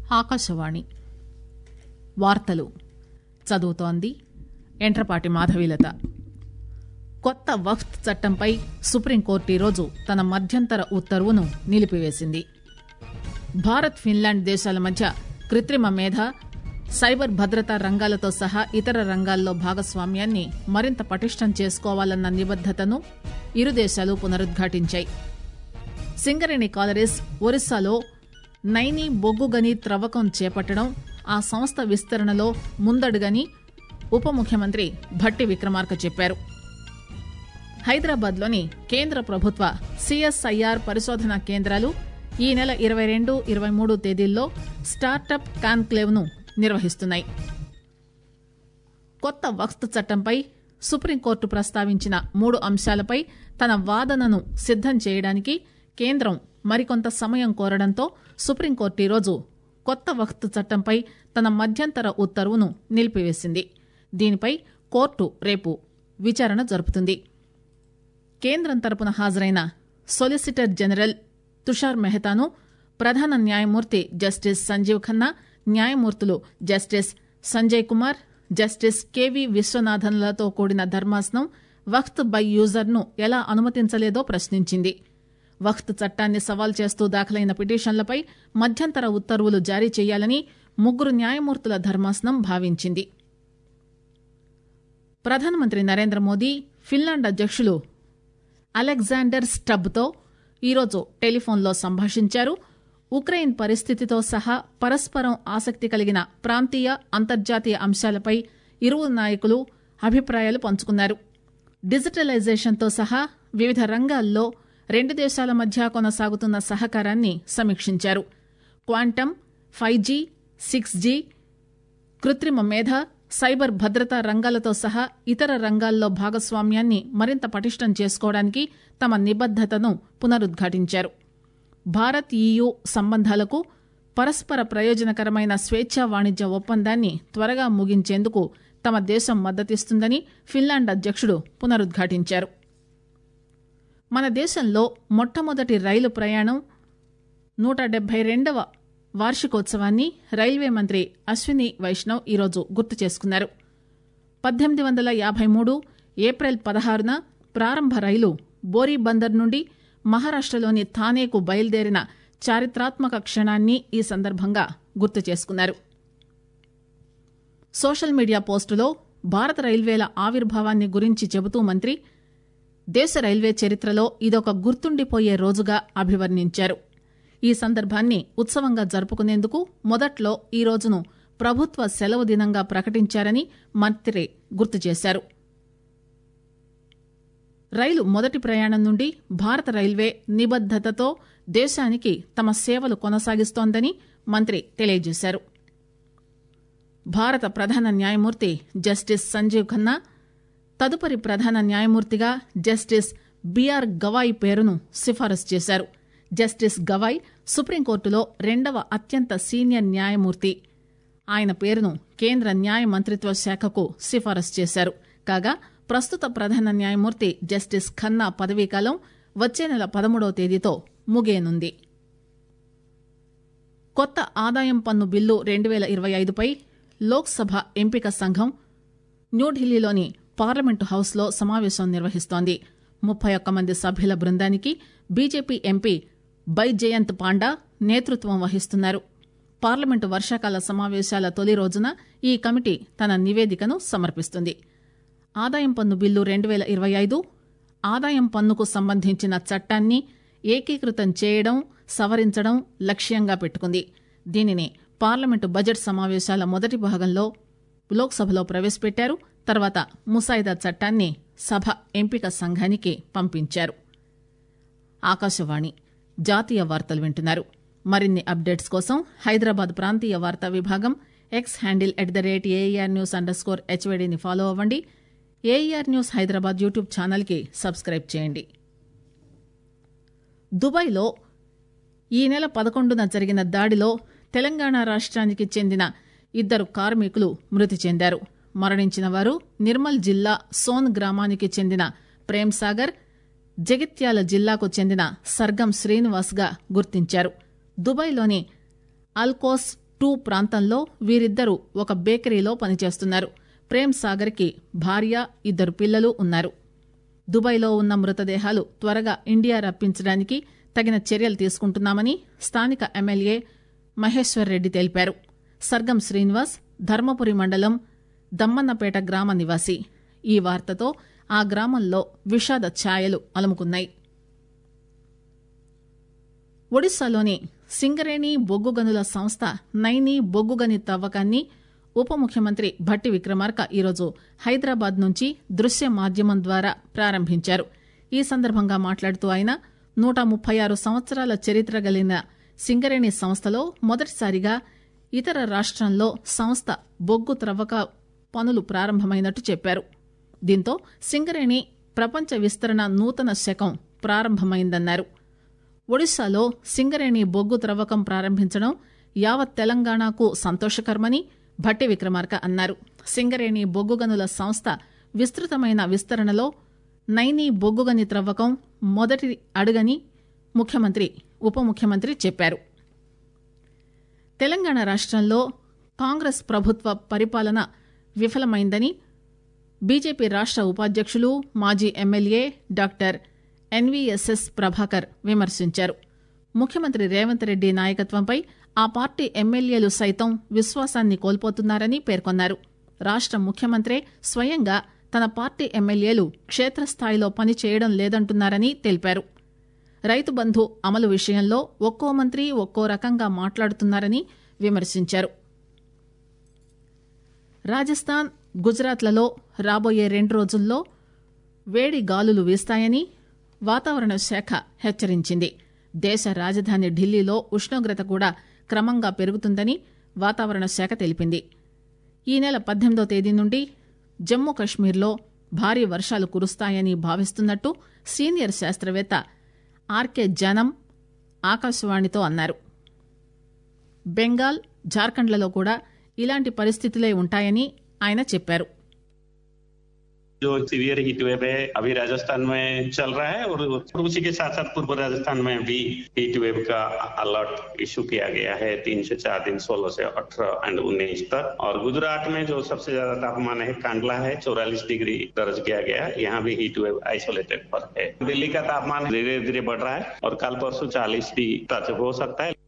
ఆకాశవాణి వార్తలు చదువుతోంది ఎంట్రపాటి మాధవీలత కొత్త వక్ఫ్ చట్టంపై సుప్రీంకోర్టు ఈరోజు తన మధ్యంతర ఉత్తర్వును నిలిపివేసింది భారత్ ఫిన్లాండ్ దేశాల మధ్య కృత్రిమ మేధ సైబర్ భద్రతా రంగాలతో సహా ఇతర రంగాల్లో భాగస్వామ్యాన్ని మరింత పటిష్టం చేసుకోవాలన్న నిబద్దతను ఇరు దేశాలు పునరుద్ఘాటించాయి సింగరేణి కాలరీస్ ఒరిస్సాలో నైని బొగ్గుగని త్రవ్వకం చేపట్టడం ఆ సంస్థ విస్తరణలో ముందడుగని ఉప ముఖ్యమంత్రి భట్టి విక్రమార్క చెప్పారు హైదరాబాద్లోని కేంద్ర ప్రభుత్వ సిఎస్ఐఆర్ పరిశోధనా కేంద్రాలు ఈ నెల ఇరవై రెండు ఇరవై మూడు తేదీల్లో స్టార్టప్ కాన్క్లేవ్ ను నిర్వహిస్తున్నాయి కొత్త వక్ఫ్ చట్టంపై సుప్రీంకోర్టు ప్రస్తావించిన మూడు అంశాలపై తన వాదనను సిద్దం చేయడానికి కేంద్రం మరికొంత సమయం కోరడంతో సుప్రీంకోర్టు ఈరోజు కొత్త వక్ఫ్ చట్టంపై తన మధ్యంతర ఉత్తర్వును నిలిపివేసింది దీనిపై కోర్టు రేపు విచారణ జరుపుతుంది కేంద్రం తరపున హాజరైన సొలిసిటర్ జనరల్ తుషార్ మెహతాను ప్రధాన న్యాయమూర్తి జస్టిస్ సంజీవ్ ఖన్నా న్యాయమూర్తులు justice Sanjay Kumar justice KV విశ్వనాథన్లతో కూడిన ధర్మాసనం వక్త్ బై యూజర్ను ఎలా అనుమతించలేదో ప్రశ్నించింది వక్త్ చట్టాన్ని సవాల్ చేస్తూ దాఖలైన పిటిషన్లపై మధ్యంతర ఉత్తర్వులు జారీ చేయాలని ముగ్గురు న్యాయమూర్తుల ధర్మాసనం భావించింది ప్రధానమంత్రి నరేంద్ర మోదీ ఫిన్లాండ్ అధ్యకులు అలెగ్జాండర్ స్టబ్తో ఈరోజు టెలిఫోన్లో సంభాషించారు ఉక్రెయిన్ పరిస్థితితో సహా పరస్పరం ఆసక్తి కలిగిన ప్రాంతీయ అంతర్జాతీయ అంశాలపై ఇరువురు నాయకులు అభిప్రాయాలు పంచుకున్నారు డిజిటలైజేషన్తో సహా వివిధ రంగాల్లో రెండు దేశాల మధ్య కొనసాగుతున్న సహకారాన్ని సమీక్షించారు quantum five G six G కృత్రిమ మేధ సైబర్ భద్రతా రంగాలతో సహా ఇతర రంగాల్లో భాగస్వామ్యాన్ని మరింత పటిష్టం చేసుకోవడానికి తమ నిబద్దతను పునరుద్ఘాటించారు భారత్ ఈయూ సంబంధాలకు పరస్పర ప్రయోజనకరమైన స్వేచ్ఛా వాణిజ్య ఒప్పందాన్ని త్వరగా ముగించేందుకు తమ దేశం మద్దతిస్తుందని ఫిన్లాండ్ అధ్యకుడు పునరుద్ఘాటించారు మన దేశంలో మొట్టమొదటి రైలు ప్రయాణం నూట డెబ్బై రెండవ వార్షికోత్సవాన్ని రైల్వే మంత్రి అశ్విని వైష్ణవ్ ఈరోజు గుర్తు చేసుకున్నారు పద్దెనిమిది వందల యాభై మూడు ఏప్రిల్ పదహారున ప్రారంభ రైలు బోరీబందర్ నుండి మహారాష్టలోని థానేకు బయలుదేరిన చారిత్రాత్మక క్షణాన్ని ఈ సందర్భంగా గుర్తు చేసుకున్నారు సోషల్ మీడియా పోస్టులో భారత రైల్వేల ఆవిర్భావాన్ని గురించి చెబుతూ మంత్రి దేశ రైల్వే చరిత్రలో ఇదొక గుర్తుండిపోయే రోజుగా అభివర్ణించారు ఈ సందర్భాన్ని ఉత్సవంగా జరుపుకునేందుకు మొదట్లో ఈ రోజును ప్రభుత్వ సెలవు దినంగా ప్రకటించారని మంత్రి గుర్తు చేశారు రైలు మొదటి ప్రయాణం నుండి భారత రైల్వే నిబద్దతతో దేశానికి తమ సేవలు కొనసాగిస్తోందని మంత్రి తెలియజేశారు భారత ప్రధాన న్యాయమూర్తి జస్టిస్ సంజీవ్ ఖన్నా తదుపరి ప్రధాన న్యాయమూర్తిగా జస్టిస్ బీఆర్ గవాయ్ పేరును సిఫారసు చేశారు జస్టిస్ గవాయ్ సుప్రీంకోర్టులో రెండవ అత్యంత సీనియర్ న్యాయమూర్తి ఆయన పేరును కేంద్ర న్యాయ మంత్రిత్వ శాఖకు సిఫారసు చేశారు కాగా ప్రస్తుత ప్రధాన న్యాయమూర్తి జస్టిస్ ఖన్నా పదవీకాలం వచ్చే నెల పదమూడవ తేదీతో ముగియనుంది కొత్త ఆదాయం పన్ను బిల్లు రెండు పేల ఇరవై ఐదుపై లోక్సభ ఎంపిక సంఘం న్యూఢిల్లీలోని పార్లమెంటు హౌస్లో సమావేశం నిర్వహిస్తోంది ముప్పై ఒక్క మంది సభ్యుల బృందానికి బీజేపీ ఎంపీ బైజయంత్ పాండా నేతృత్వం వహిస్తున్నారు పార్లమెంటు వర్షాకాల సమావేశాల తొలి రోజున ఈ కమిటీ తన నివేదికను సమర్పిస్తుంది ఆదాయం పన్ను బిల్లు రెండు పేల ఇరవై ఐదు ఆదాయం పన్నుకు సంబంధించిన చట్టాన్ని ఏకీకృతం చేయడం సవరించడం లక్ష్యంగా పెట్టుకుంది దీనిని పార్లమెంటు బడ్జెట్ సమావేశాల మొదటి భాగంలో లోక్సభలో ప్రవేశపెట్టారు తర్వాత ముసాయిదా చట్టాన్ని సభ ఎంపిక సంఘానికి పంపించారు ఆకాశవాణి జాతీయ వార్తలు వింటున్నారు మరిన్ని అప్డేట్స్ కోసం హైదరాబాద్ ప్రాంతీయ వార్తా విభాగం X handle at the rate AR news underscore హెచ్వైడీని ఫాలో అవ్వండి ఏఆర్ న్యూస్ హైదరాబాద్ యూట్యూబ్ ఛానల్కి సబ్స్క్రైబ్ చేయండి దుబాయ్లో ఈ నెల పదకొండున జరిగిన దాడిలో తెలంగాణ రాష్ట్రానికి చెందిన ఇద్దరు కార్మికులు మృతి చెందారు మరణించిన వారు నిర్మల్ జిల్లా సోన్ గ్రామానికి చెందిన ప్రేమ్ సాగర్ జగిత్యాల జిల్లాకు చెందిన సర్గం శ్రీనివాస్ గా గుర్తించారు దుబాయ్లోని అల్కోస్ టూ ప్రాంతంలో వీరిద్దరూ ఒక బేకరీలో పనిచేస్తున్నారు ప్రేమ్ సాగర్ కి భార్య ఇద్దరు పిల్లలు ఉన్నారు దుబాయ్లో ఉన్న మృతదేహాలు త్వరగా ఇండియా రప్పించడానికి తగిన చర్యలు తీసుకుంటున్నామని స్థానిక ఎమ్మెల్యే మహేశ్వర్ రెడ్డి తెలిపారు సర్గం శ్రీనివాస్ ధర్మపురి మండలం దమ్మన్నపేట గ్రామ నివాసి ఈ వార్తతో ఆ గ్రామంలో విషాద ఛాయలు అలుముకున్నాయి ఒడిశాలోని సింగరేణి బొగ్గు గనుల సంస్థ నైని బొగ్గు గని తవ్వకాన్ని ఉప ముఖ్యమంత్రి భట్టి విక్రమార్క ఈరోజు హైదరాబాద్ నుంచి దృశ్య మాధ్యమం ద్వారా ప్రారంభించారు ఈ సందర్భంగా మాట్లాడుతూ ఆయన నూట ముప్పై ఆరు సంవత్సరాల చరిత్ర కలిగిన సింగరేణి సంస్థలో మొదటిసారిగా ఇతర రాష్ట్రంలో సంస్థ బొగ్గు త్రవ్వక పనులు ప్రారంభమైనట్టు చెప్పారు దీంతో సింగరేణి ప్రపంచ విస్తరణ నూతన శకం ప్రారంభమైందన్నారు ఒడిశాలో సింగరేణి బొగ్గు త్రవ్వకం ప్రారంభించడం యావత్ తెలంగాణకు సంతోషకరమని భట్టి విక్రమార్క అన్నారు సింగరేణి బొగ్గు గనుల సంస్థ విస్తృతమైన విస్తరణలో నైని బొగ్గుగని త్రవ్వకం మొదటి అడుగని ముఖ్యమంత్రి ఉప ముఖ్యమంత్రి చెప్పారు తెలంగాణ రాష్ట్రంలో కాంగ్రెస్ ప్రభుత్వ పరిపాలన విఫలమైందని బీజేపీ రాష్ట్ర ఉపాధ్యక్షులు మాజీ ఎమ్మెల్యే డాక్టర్ ఎన్వీఎస్ఎస్ ప్రభాకర్ విమర్శించారు ముఖ్యమంత్రి రేవంత్ రెడ్డి నాయకత్వంపై ఆ పార్టీ ఎమ్మెల్యేలు సైతం విశ్వాసాన్ని కోల్పోతున్నారని పేర్కొన్నారు రాష్ట్ర ముఖ్యమంత్రే స్వయంగా తన పార్టీ ఎమ్మెల్యేలు క్షేత్రస్థాయిలో పనిచేయడం లేదంటున్నారని తెలిపారు రైతు బంధు అమలు విషయంలో ఒక్కో మంత్రి ఒక్కో రకంగా మాట్లాడుతున్నారని విమర్శించారు రాజస్థాన్ గుజరాత్లలో రాబోయే రెండు రోజుల్లో వేడి గాలులు వీస్తాయని వాతావరణ శాఖ హెచ్చరించింది దేశ రాజధాని ఢిల్లీలో ఉష్ణోగ్రత కూడా క్రమంగా పెరుగుతుందని వాతావరణ శాఖ తెలిపింది ఈ నెల పద్దెనిమిదో తేదీ నుండి జమ్మూ కశ్మీర్లో భారీ వర్షాలు కురుస్తాయని భావిస్తున్నట్టు సీనియర్ శాస్త్రవేత్త ఆర్కే జనం ఆకాశవాణితో అన్నారు బెంగాల్ జార్ఖండ్లలో కూడా ఇలాంటి పరిస్థితులే ఉంటాయని ఆయన చెప్పారు जो सीवियर हीट वेव है अभी राजस्थान में चल रहा है और उसी के साथ साथ पूर्व राजस्थान में भी हीट वेव का अलर्ट इशू किया गया है तीन से चार दिन सोलह से अठारह एंड उन्नीस तक और गुजरात में जो सबसे ज्यादा तापमान है कांडला है चौरालीस डिग्री दर्ज किया गया यहाँ भी हीट वेव आइसोलेटेड पर है दिल्ली का तापमान धीरे धीरे बढ़ रहा है और कल परसों चालीस भी टच हो सकता है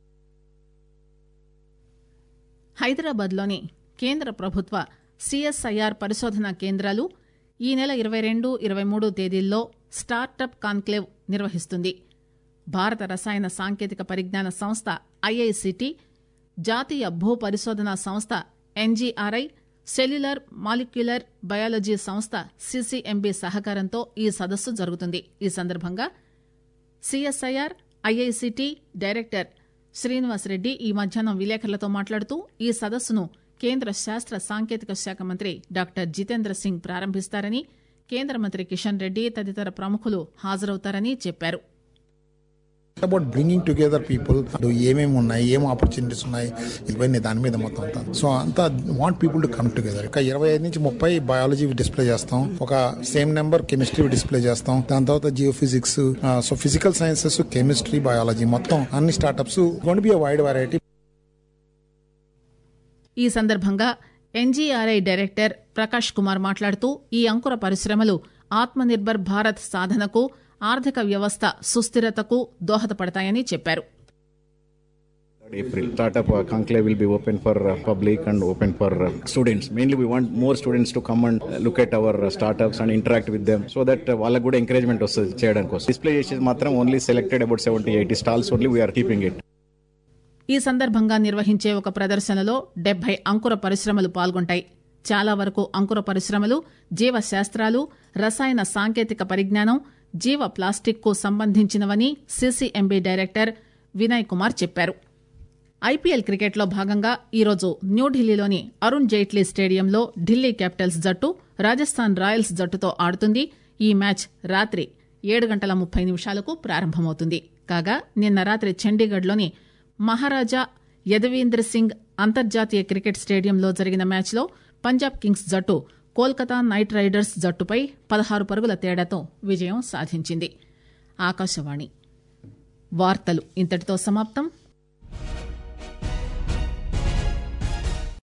హైదరాబాద్లోని కేంద్ర ప్రభుత్వ సిఎస్ఐఆర్ పరిశోధనా కేంద్రాలు ఈ నెల ఇరవై రెండు ఇరవై మూడు తేదీల్లో స్టార్టప్ కాన్క్లేవ్ నిర్వహిస్తుంది భారత రసాయన సాంకేతిక పరిజ్ఞాన సంస్థ ఐఐసిటి జాతీయ భూ పరిశోధనా సంస్థ ఎన్జీఆర్ఐ సెల్యులర్ మాలిక్యులర్ బయాలజీ సంస్థ సిసిఎంబి సహకారంతో ఈ సదస్సు జరుగుతుంది ఈ సందర్భంగా సిఎస్ఐఆర్ ఐఐసిటి డైరెక్టర్ శ్రీనివాసరెడ్డి ఈ మధ్యాహ్నం విలేకరులతో మాట్లాడుతూ ఈ సదస్సును కేంద్ర శాస్త్ర సాంకేతిక శాఖ మంత్రి డాక్టర్ జితేంద్ర సింగ్ ప్రారంభిస్తారని కేంద్ర మంత్రి కిషన్ రెడ్డి తదితర ప్రముఖులు హాజరవుతారని చెప్పారు అబౌట్ బ్రింగింగ్ టుగెదర్ పీపుల్ ఏమేమి ఉన్నాయి ఏం ఆపర్చునిటీస్ ఉన్నాయి ఇవన్నీ దాని మీద మొత్తం అంతా సో అంతా want people to come together ఒక ఇరవై ఐదు నుంచి ముప్పై బయాలజీ డిస్ప్లే చేస్తాం ఒక సేమ్ నెంబర్ కెమిస్ట్రీ డిస్ప్లే చేస్తాం దాని తర్వాత geophysics so physical sciences chemistry biology మొత్తం అన్ని startups gonna be wide variety ఈ సందర్భంగా ఎన్జీఆర్ఐ డైరెక్టర్ ప్రకాష్ కుమార్ మాట్లాడుతూ ఈ అంకుర పరిశ్రమలు ఆత్మనిర్భర్ భారత్ సాధనకు ఆర్థిక వ్యవస్థ సుస్థిరతకు దోహదపడతాయని చెప్పారు April. Startup uh, conclave will be open for uh, public and open for uh, students. Mainly, we want more students to come and uh, look at our uh, startups and interact with them so that uh, వాళ్ళకు కూడా encouragement వస్తుంది చేయడం కోసం display చేసేది మాత్రం only selected about seventy eighty stalls only we are keeping it ఈ సందర్భంగా నిర్వహించే ఒక ప్రదర్శనలో డెబ్బై అంకుర పరిశ్రమలు పాల్గొంటాయి చాలా వరకు అంకుర పరిశ్రమలు జీవ శాస్త్రాలు రసాయన సాంకేతిక పరిజ్ఞానం జీవ ప్లాస్టిక్ కు సంబంధించినవని సీసీఎంబీ డైరెక్టర్ వినయ్ కుమార్ చెప్పారు ఐపీఎల్ క్రికెట్లో భాగంగా ఈరోజు న్యూఢిల్లీలోని అరుణ్ జైట్లీ స్టేడియంలో ఢిల్లీ క్యాపిటల్స్ జట్టు రాజస్థాన్ రాయల్స్ జట్టుతో ఆడుతుంది ఈ మ్యాచ్ రాత్రి ఏడు గంటల ముప్పై నిమిషాలకు ప్రారంభమవుతుంది కాగా నిన్న రాత్రి చండీగఢ్లోని మహారాజా యదవీంద్ర సింగ్ అంతర్జాతీయ క్రికెట్ స్టేడియంలో జరిగిన మ్యాచ్లో పంజాబ్ కింగ్స్ జట్టు కోల్కతా నైట్ రైడర్స్ జట్టుపై పదహారు పరుగుల తేడాతో విజయం సాధించింది ఆకాశవాణి వార్తలు ఇంతటితో సమాప్తం